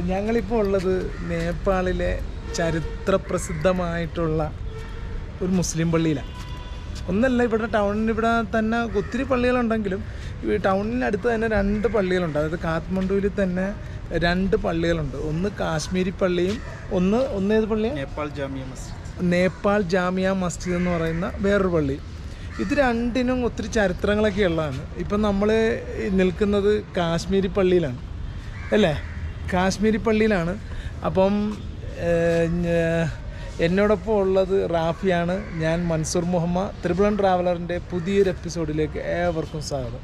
ഞങ്ങളിപ്പോൾ ഉള്ളത് നേപ്പാളിലെ ചരിത്രപ്രസിദ്ധമായിട്ടുള്ള ഒരു മുസ്ലിം പള്ളിയിലാണ് ഒന്നല്ല ഇവിടെ ടൗണിന് ഇവിടെ തന്നെ ഒത്തിരി പള്ളികളുണ്ടെങ്കിലും ഈ ടൗണിനടുത്ത് തന്നെ രണ്ട് പള്ളികളുണ്ട് അതായത് കാത്മണ്ഡുവിൽ തന്നെ രണ്ട് പള്ളികളുണ്ട് ഒന്ന് കാശ്മീരി പള്ളിയും ഒന്ന് ഒന്നേത് പള്ളിയാണ് നേപ്പാൾ ജാമിയ മസ്ജിദ് നേപ്പാൾ ജാമിയ മസ്ജിദ് എന്ന് പറയുന്ന വേറൊരു പള്ളി ഇത് രണ്ടിനും ഒത്തിരി ചരിത്രങ്ങളൊക്കെ ഉള്ളതാണ് ഇപ്പം നമ്മൾ നിൽക്കുന്നത് കാശ്മീരി പള്ളിയിലാണ് അല്ലേ കാശ്മീരി പള്ളിയിലാണ് അപ്പം ഏഹ്, ഞ- എന്നോടൊപ്പം ഉള്ളത് റാഫിയാണ് ഞാൻ മൻസൂർ മുഹമ്മദ് ത്രിപുളൻ ട്രാവലറിൻ്റെ പുതിയൊരു എപ്പിസോഡിലേക്ക് ഏവർക്കും സ്വാഗതം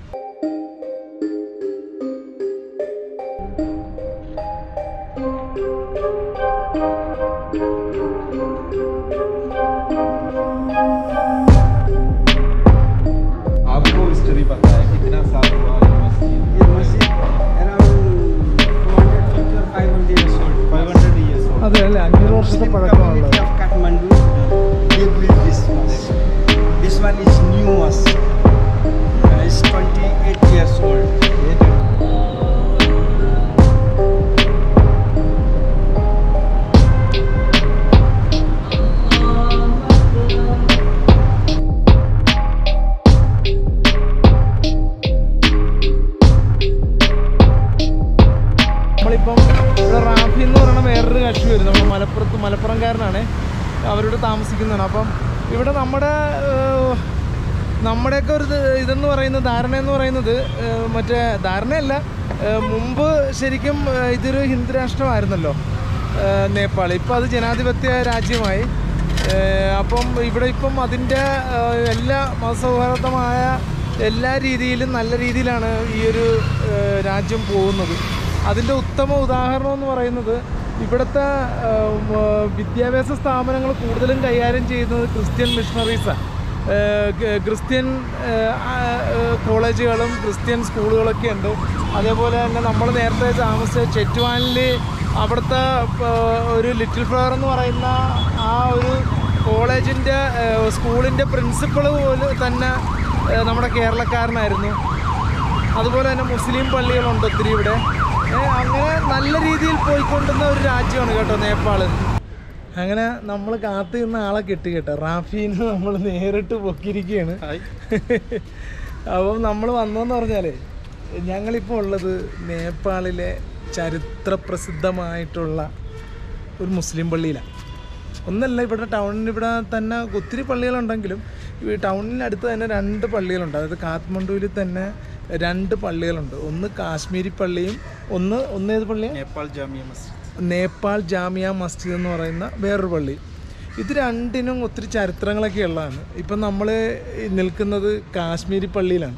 आपको हिस्ट्री पता है कितना साल हुआ ये मस्जिद ये मस्जिद around 450 or 500 years old. 500 years old അതെ അല്ലേ അഞ്ഞൂറ് വർഷത്തെ Muslim പഴക്കമുള്ളത് community of Kathmandu, they built this mosque. This one is new mosque. Uh, it's 28 years old. നമ്മളിപ്പം ഇവിടെ റാഫി എന്ന് പറയുന്ന വേറൊരു കക്ഷി വരും നമ്മൾ മലപ്പുറത്ത് മലപ്പുറംകാരനാണ് അവരോട് താമസിക്കുന്നതാണ് അപ്പം ഇവിടെ നമ്മുടെ ഏഹ്, നമ്മുടെയൊക്കെ ഒരു ഇത് ഇതെന്ന് പറയുന്നത് ധാരണ എന്ന് പറയുന്നത് ഏഹ്, മറ്റേ ധാരണയല്ല ഏഹ്, മുമ്പ് ശരിക്കും ഏഹ്, ഇതൊരു ഹിന്ദു രാഷ്ട്രമായിരുന്നല്ലോ ഏഹ്, നേപ്പാൾ ഇപ്പോൾ അത് ജനാധിപത്യ രാജ്യമായി ഏഹ്, അപ്പം ഇവിടെ ഇപ്പം അതിൻ്റെ ഏഹ്, എല്ലാ മതസൗഹാർദ്ദമായ എല്ലാ രീതിയിലും നല്ല രീതിയിലാണ് ഈ ഒരു ഏഹ്, രാജ്യം പോകുന്നത് അതിൻ്റെ ഉത്തമ ഉദാഹരണം എന്ന് പറയുന്നത് ഇവിടുത്തെ ഏഹ്, ഉം, ഏഹ്, വിദ്യാഭ്യാസ സ്ഥാപനങ്ങൾ കൂടുതലും കൈകാര്യം ചെയ്യുന്നത് ക്രിസ്ത്യൻ മിഷണറീസാണ് ക്രിസ്ത്യൻ ഏഹ്, ആ, ഏഹ്, കോളേജുകളും ക്രിസ്ത്യൻ സ്കൂളുകളൊക്കെ ഉണ്ട് അതേപോലെ തന്നെ നമ്മൾ നേരത്തെ താമസിച്ച ചെറ്റുവാനിൽ അവിടുത്തെ ഏഹ്, ഒരു ലിറ്റിൽ ഫ്ലവർ എന്ന് പറയുന്ന ആ ഒരു കോളേജിൻ്റെ സ്കൂളിൻ്റെ പ്രിൻസിപ്പൾ പോലും തന്നെ ഏഹ്, നമ്മുടെ കേരളക്കാരനായിരുന്നു അതുപോലെ തന്നെ മുസ്ലിം പള്ളികളുണ്ട് ഒത്തിരി ഇവിടെ ഏ, അങ്ങനെ നല്ല രീതിയിൽ പോയിക്കൊണ്ടുന്ന ഒരു രാജ്യമാണ് കേട്ടോ നേപ്പാൾ അങ്ങനെ നമ്മൾ കാത്തു നിന്ന ആളെ കിട്ടി കേട്ടോ റാഫീനെ നമ്മൾ നേരിട്ട് പൊക്കിയിരിക്കുകയാണ് ഹായ് അപ്പം നമ്മൾ വന്നതെന്ന് പറഞ്ഞാലേ ഞങ്ങളിപ്പോൾ ഉള്ളത് നേപ്പാളിലെ ചരിത്രപ്രസിദ്ധമായിട്ടുള്ള ഒരു മുസ്ലിം പള്ളിയിലാണ് ഒന്നല്ല ഇവിടെ ടൗണിന് ഇവിടെ തന്നെ ഒത്തിരി പള്ളികളുണ്ടെങ്കിലും ഈ ടൗണിനടുത്ത് തന്നെ രണ്ട് പള്ളികളുണ്ട് അതായത് കാത്മണ്ഡുവിൽ തന്നെ രണ്ട് പള്ളികളുണ്ട് ഒന്ന് കാശ്മീരി പള്ളിയും ഒന്ന് ഒന്നേത് പള്ളിയാണ് നേപ്പാൾ ജാമിയ മസ്ജിദ് നേപ്പാൾ ജാമിയ മസ്ജിദ് എന്ന് പറയുന്ന വേറൊരു പള്ളി ഇത് രണ്ടിനും ഒത്തിരി ചരിത്രങ്ങളൊക്കെ ഉള്ളതാണ് ഇപ്പം നമ്മൾ നിൽക്കുന്നത് കാശ്മീരി പള്ളിയിലാണ്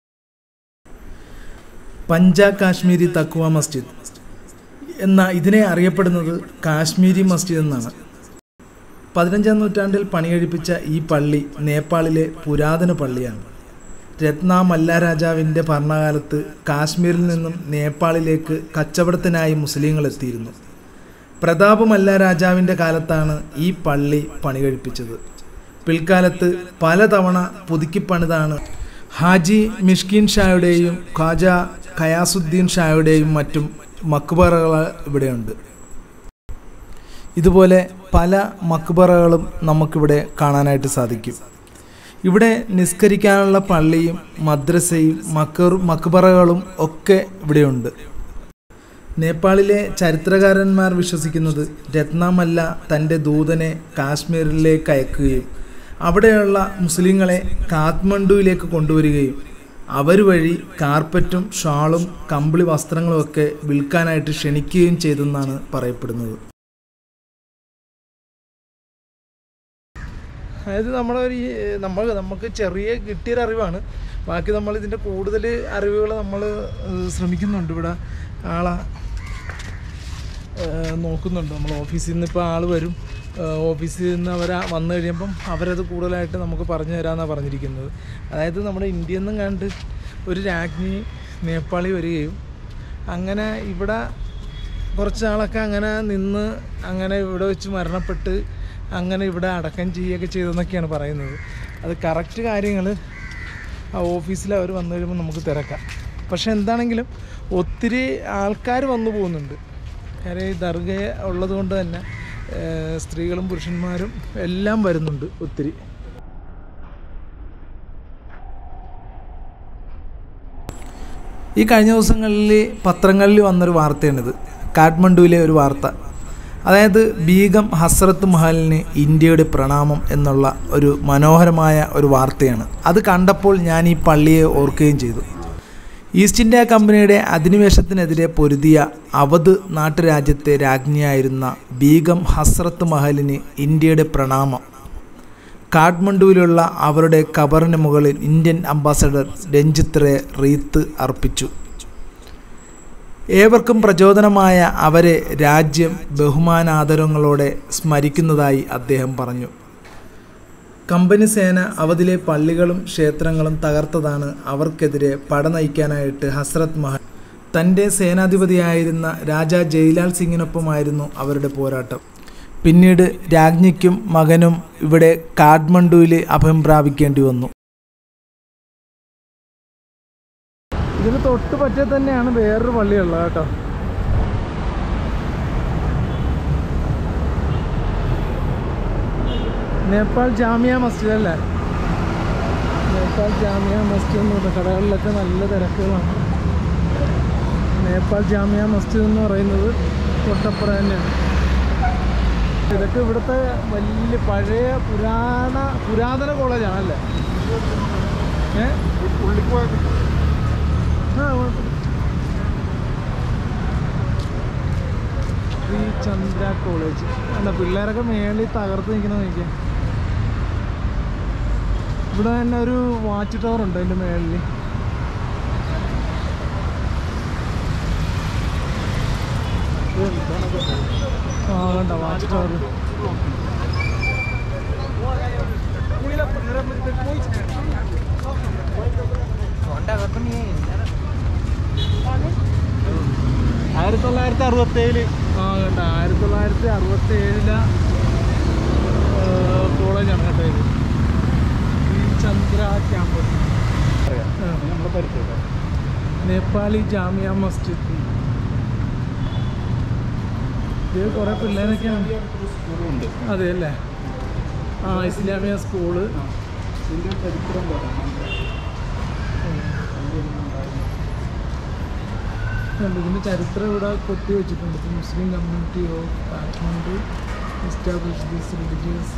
പഞ്ചാ കാശ്മീരി തക്വ മസ്ജിദ് എന്ന ഇതിനെ അറിയപ്പെടുന്നത് കാശ്മീരി മസ്ജിദ് എന്നാണ് പതിനഞ്ചാം നൂറ്റാണ്ടിൽ പണികഴിപ്പിച്ച ഈ പള്ളി നേപ്പാളിലെ പുരാതന പള്ളിയാണ് രത്ന മല്ല രാജാവിൻ്റെ ഭരണകാലത്ത് കാശ്മീരിൽ നിന്നും നേപ്പാളിലേക്ക് കച്ചവടത്തിനായി മുസ്ലിങ്ങൾ എത്തിയിരുന്നു പ്രതാപ് മല്ല രാജാവിൻ്റെ കാലത്താണ് ഈ പള്ളി പണികഴിപ്പിച്ചത് പിൽക്കാലത്ത് പലതവണ പുതുക്കിപ്പണിതാണ് ഹാജി മിഷ്കിൻ ഷായുടെയും ഖാജ ഖയാസുദ്ദീൻ ഷായുടെയും മറ്റും മക്ബറകൾ ഇവിടെയുണ്ട് ഇതുപോലെ പല മക്ബറകളും നമുക്കിവിടെ കാണാനായിട്ട് സാധിക്കും ഇവിടെ നിസ്കരിക്കാനുള്ള പള്ളിയും മദ്രസയും മക്കർ മക്ബറകളും ഒക്കെ ഇവിടെയുണ്ട് നേപ്പാളിലെ ചരിത്രകാരന്മാർ വിശ്വസിക്കുന്നത് രത്നമല്ല തൻ്റെ ദൂതനെ കാശ്മീരിലേക്ക് അയക്കുകയും അവിടെയുള്ള മുസ്ലിങ്ങളെ കാത്മണ്ഡുവിലേക്ക് കൊണ്ടുവരികയും അവർ വഴി കാർപ്പറ്റും ഷാളും കമ്പിളി വസ്ത്രങ്ങളും ഒക്കെ വിൽക്കാനായിട്ട് ക്ഷണിക്കുകയും ചെയ്തെന്നാണ് പറയപ്പെടുന്നത് അതായത് നമ്മുടെ ഒരു ഈ നമ്മൾ നമുക്ക് ചെറിയ കിട്ടിയൊരു അറിവാണ് ബാക്കി നമ്മൾ ഇതിൻ്റെ കൂടുതൽ അറിവുകൾ നമ്മൾ ശ്രമിക്കുന്നുണ്ട് ഇവിടെ ആളെ ഏഹ് നോക്കുന്നുണ്ട് നമ്മൾ ഓഫീസിൽ നിന്ന് ഇപ്പോൾ ആൾ വരും ഏഹ് ഓഫീസിൽ നിന്ന് അവർ വന്നു കഴിയുമ്പം അവരത് കൂടുതലായിട്ട് നമുക്ക് പറഞ്ഞു തരാമെന്നാണ് പറഞ്ഞിരിക്കുന്നത് അതായത് നമ്മുടെ ഇന്ത്യയിൽ നിന്നും കണ്ട് ഒരു രാജ്ഞി നേപ്പാളി വരികയും അങ്ങനെ ഇവിടെ കുറച്ച് നാളൊക്കെ അങ്ങനെ നിന്ന് അങ്ങനെ ഇവിടെ വെച്ച് മരണപ്പെട്ട് അങ്ങനെ ഇവിടെ അടക്കം ചെയ്യുകയൊക്കെ ചെയ്തെന്നൊക്കെയാണ് പറയുന്നത് അത് കറക്റ്റ് കാര്യങ്ങൾ ആ ഓഫീസിൽ അവർ വന്നു കഴിയുമ്പോൾ നമുക്ക് തിരക്കാം പക്ഷെ എന്താണെങ്കിലും ഒത്തിരി ആൾക്കാർ വന്നു പോകുന്നുണ്ട് കാര്യം ഈ ദർഗ ഉള്ളത് കൊണ്ട് തന്നെ ഏഹ്, സ്ത്രീകളും പുരുഷന്മാരും എല്ലാം വരുന്നുണ്ട് ഒത്തിരി ഈ കഴിഞ്ഞ ദിവസങ്ങളിൽ പത്രങ്ങളിൽ വന്നൊരു വാർത്തയാണിത് കാഠ്മണ്ഡുവിലെ ഒരു വാർത്ത അതായത് ബീഗം ഹസ്രത്ത് മഹലിന് ഇന്ത്യയുടെ പ്രണാമം എന്നുള്ള ഒരു മനോഹരമായ ഒരു വാർത്തയാണ് അത് കണ്ടപ്പോൾ ഞാൻ ഈ പള്ളിയെ ഓർക്കുകയും ചെയ്തു ഈസ്റ്റ് ഇന്ത്യ കമ്പനിയുടെ അധിനിവേശത്തിനെതിരെ പൊരുതിയ അവധ് നാട്ടുരാജ്യത്തെ രാജ്ഞിയായിരുന്ന ബീഗം ഹസ്രത്ത് മഹലിന് ഇന്ത്യയുടെ പ്രണാമം കാഠ്മണ്ഡുവിലുള്ള അവരുടെ കബറിന് മുകളിൽ Indian ambassador Ranjit Rae wreath അർപ്പിച്ചു ഏവർക്കും പ്രചോദനമായ അവരെ രാജ്യം ബഹുമാനാദരങ്ങളോടെ സ്മരിക്കുന്നതായി അദ്ദേഹം പറഞ്ഞു കമ്പനി സേന അവധിലെ പള്ളികളും ക്ഷേത്രങ്ങളും തകർത്തതാണ് അവർക്കെതിരെ പട നയിക്കാനായിട്ട് ഹസ്രത് മഹൽ തൻ്റെ സേനാധിപതിയായിരുന്ന രാജാ ജയ്ലാൽ സിംഗിനൊപ്പമായിരുന്നു അവരുടെ പോരാട്ടം പിന്നീട് രാജ്ഞിക്കും മകനും ഇവിടെ കാഠ്മണ്ഡുവിൽ അഭയം പ്രാപിക്കേണ്ടി വന്നു ഇതിന് തൊട്ട് പറ്റേ തന്നെയാണ് വേറൊരു പള്ളിയുള്ളത് കേട്ടോ നേപ്പാൾ ജാമിയ മസ്ജിദ് അല്ലേ നേപ്പാൾ ജാമിയ മസ്ജിദ് എന്ന് പറയുന്നത് കടകളിലൊക്കെ നല്ല തിരക്കുകളാണ് നേപ്പാൾ ജാമിയ മസ്ജിദ് എന്ന് പറയുന്നത് തൊട്ടപ്പുറം തന്നെയാണ് ഇതൊക്കെ ഇവിടുത്തെ വലിയ പഴയ പുരാണ പുരാതന കോളേജാണല്ലേ ഏ ഉള്ളിക്ക് പോയ ആ കുഴപ്പമില്ല. ശ്രീ ചന്ദ്ര കോളേജ് അല്ല പിള്ളേരൊക്കെ മേളിൽ തകർത്ത് നിൽക്കുന്ന നോക്കിയാൽ ഇവിടെ തന്നെ ഒരു വാച്ച് ടവർ ഉണ്ട് അതിൻ്റെ മേളിൽ ആ കണ്ട വാച്ച് ടവർ ആയിരത്തി തൊള്ളായിരത്തി അറുപത്തി ഏഴില് ആ കണ്ട ആയിരത്തി തൊള്ളായിരത്തി അറുപത്തി ഏഴിലെ കോളേജാണ് കേട്ടോ ഇത് ശ്രീ ചന്ദ്ര ക്യാമ്പസ് ആ. നമ്മളെ പരിചയം നേപ്പാളി ജാമിയ മസ്ജിദ് ഇത് കുറേ പിള്ളേരൊക്കെയാണ് സ്കൂളുണ്ട് അതെ അല്ലേ ആ ഇസ്ലാമിയ സ്കൂള് ഇതിന്റെ ചരിത്രം പറയാം ഉണ്ട്. ഇതിൻ്റെ ചരിത്രം ഇവിടെ കൊത്തി വെച്ചിട്ടുണ്ട് ഇപ്പം Muslim community of Kathmandu establish this religious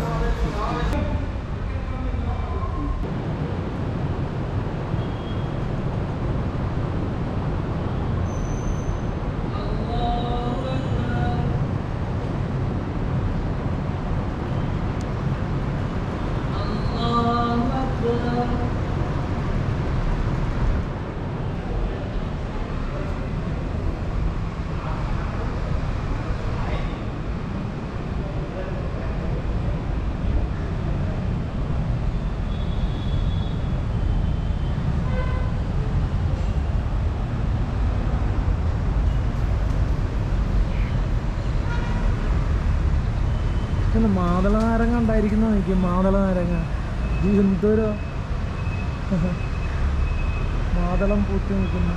പിന്നെ മാതള നാരങ്ങ ഉണ്ടായിരിക്കുന്ന നോക്കി മാതള നാരങ്ങ ഇത് എന്തോരോ മാതളം പൂത്തി നിൽക്കുന്നു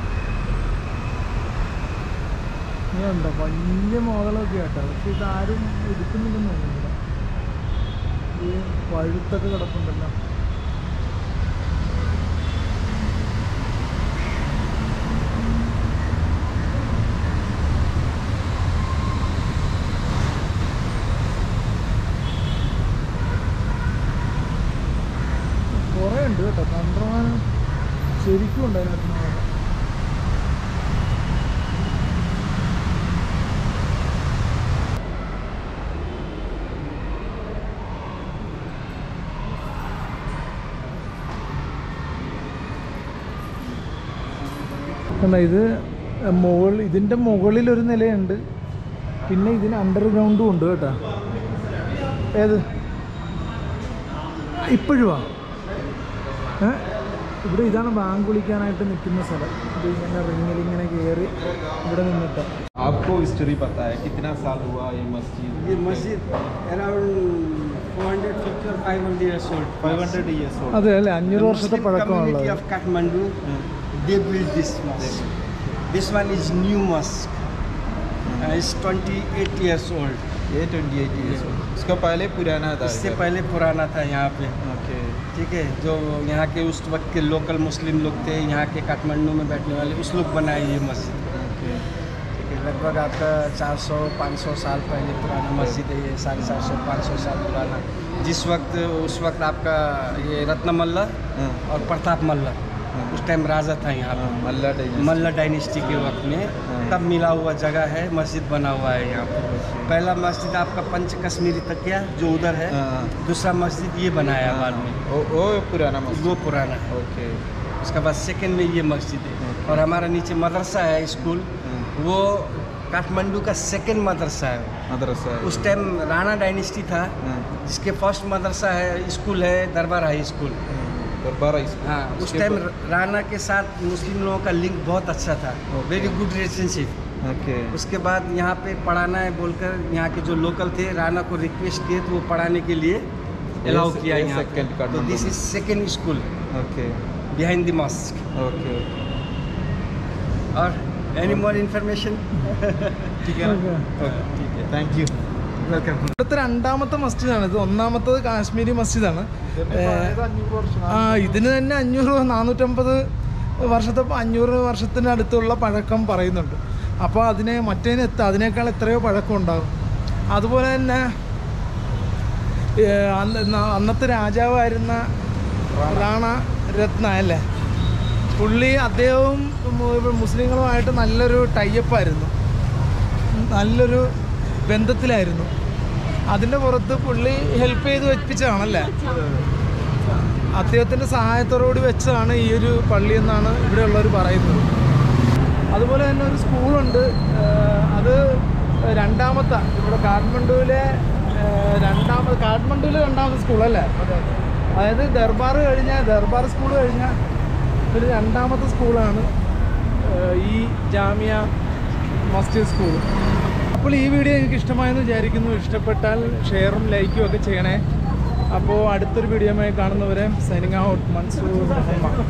ഇതുണ്ടോ വലിയ മാതളമൊക്കെ കേട്ടോ പക്ഷെ ഇതാരും എടുക്കുന്നില്ലെന്ന് തോന്നുന്നില്ല ഈ പഴുത്തൊക്കെ കിടപ്പുണ്ടല്ലോ കുറേ ഉണ്ട് കേട്ടോ കണ്ടമാനം ശരിക്കും ഉണ്ട് അതിനകത്ത് മാതളം കണ്ട ഇത് മുകൾ ഇതിൻ്റെ മുകളിൽ ഒരു നിലയുണ്ട് പിന്നെ ഇതിന് അണ്ടർഗ്രൗണ്ടും ഉണ്ട് കേട്ടോ ഏത് ഇപ്പോഴുവാ ഏ ഇവിടെ ഇതാണ് ബാങ്ക് വിളിക്കാനായിട്ട് നിൽക്കുന്ന സ്ഥലം ഇത് ഇങ്ങനെ റിങ്ങിൽ ഇങ്ങനെ കയറി ഇവിടെ നിന്നിട്ട് आपको हिस्ट्री पता है कितना साल हुआ ये मस्जिद ये मस्जिद around 450 or 500 years old. 500 years old അതെ അല്ലേ അഞ്ഞൂറ് The വർഷത്തെ Muslim community പഴക്കമുള്ളത് of Kathmandu, they built this mosque. This one is new mosque. इस 28 years old ये 28 years old. इसका पहले पुराना था इससे इधर. पहले पुराना था यहाँ पे ओके ठीक है जो यहाँ के उस वक्त के लोकल मुस्लिम लोग थे यहाँ के काठमांडू में बैठने वाले उस लोग बनाए ये मस्जिद ओके ठीक है लगभग आपका 400 500 साल पहले पुराना मस्जिद है ये साढ़े चार सौ पाँच सौ साल पुराना जिस वक्त उस वक्त आपका ये रत्नमल्ल हाँ और प्रताप मल्ल हाँ. उस टाइम राजा था यहाँ हाँ, पे मल्ला dynasty. मल्ल डायनेस्टी के वक्त में हाँ. तब मिला हुआ जगह है मस्जिद बना हुआ है यहाँ पे पहला मस्जिद आपका पंच कश्मीरी तकिया जो उधर है हाँ. दूसरा मस्जिद ये बनाया बाद में वो वो पुराना मस्जिद वो पुराना है ओके उसके बाद सेकंड में ये मस्जिद है Okay. और हमारा नीचे मदरसा है स्कूल हाँ, वो काठमांडू का सेकंड मदरसा है मदरसा है. उस टाइम राणा डायनेस्टी था हाँ, जिसके फर्स्ट मदरसा है स्कूल है दरबार हाई स्कूल दरबार है इसमें. हाँ उस उसके टाइम बाद- राणा के साथ मुस्लिम लोगों का लिंक बहुत अच्छा था Okay. Very good relationship okay उसके बाद यहाँ पे पढ़ाना है बोलकर यहाँ के जो लोकल थे राणा को रिक्वेस्ट किए तो वो पढ़ाने के लिए अलाउ ये- किया ये यहाँ पे second तो काठमांडू दिस में। Is second school okay behind the mosque okay और एनी मोर इन्फॉर्मेशन ठीक है ना ठीक है थैंक यू वेलकम ഇവിടുത്തെ രണ്ടാമത്തെ മസ്ജിദാണ് ഇത് ഒന്നാമത്തത് കാശ്മീരി മസ്ജിദാണ് ഏഹ്, ആ ഇതിന് തന്നെ അഞ്ഞൂറ് നാനൂറ്റമ്പത് വർഷത്തെ അഞ്ഞൂറ് വർഷത്തിന് അടുത്തുള്ള പഴക്കം പറയുന്നുണ്ട് അപ്പോൾ അതിനെ മറ്റേന് എത്ത അതിനേക്കാൾ എത്രയോ പഴക്കം ഉണ്ടാകും അതുപോലെ തന്നെ ഏഹ്, അന്ന് ന- അന്നത്തെ രാജാവായിരുന്ന റാണ രത്ന അല്ലേ പുള്ളി അദ്ദേഹവും മു- മുസ്ലിങ്ങളുമായിട്ട് നല്ലൊരു ടൈപ്പായിരുന്നു നല്ലൊരു ബന്ധത്തിലായിരുന്നു അതിൻ്റെ പുറത്ത് പുള്ളി ഹെൽപ്പ് ചെയ്ത് വെപ്പിച്ചതാണല്ലേ അദ്ദേഹത്തിൻ്റെ സഹായത്തോടുകൂടി വെച്ചതാണ് ഈ ഒരു പള്ളി എന്നാണ് ഇവിടെയുള്ളവർ പറയുന്നത് അതുപോലെ തന്നെ ഒരു സ്കൂളുണ്ട് ഏഹ് അത് രണ്ടാമത്തെ ഇവിടെ കാഠ്മണ്ഡുവിലെ ഏഹ് രണ്ടാമത് കാഠ്മണ്ഡുവിലെ രണ്ടാമത്തെ സ്കൂളല്ലേ അതായത് ദർബാർ കഴിഞ്ഞാൽ ദർബാർ സ്കൂൾ കഴിഞ്ഞാൽ ഒരു രണ്ടാമത്തെ സ്കൂളാണ് ഏഹ് ഈ ജാമിയ മസ്ജിദ് സ്കൂൾ അപ്പോൾ ഈ വീഡിയോ നിങ്ങൾക്ക് ഇഷ്ടമായെന്ന് വിചാരിക്കുന്നു ഇഷ്ടപ്പെട്ടാൽ ഷെയറും ലൈക്കും ഒക്കെ ചെയ്യണേ അപ്പോൾ അടുത്തൊരു വീഡിയോയുമായി കാണുന്നവരെ സൈനിങ് ഔട്ട് മൻസൂർ മുഹമ്മദ്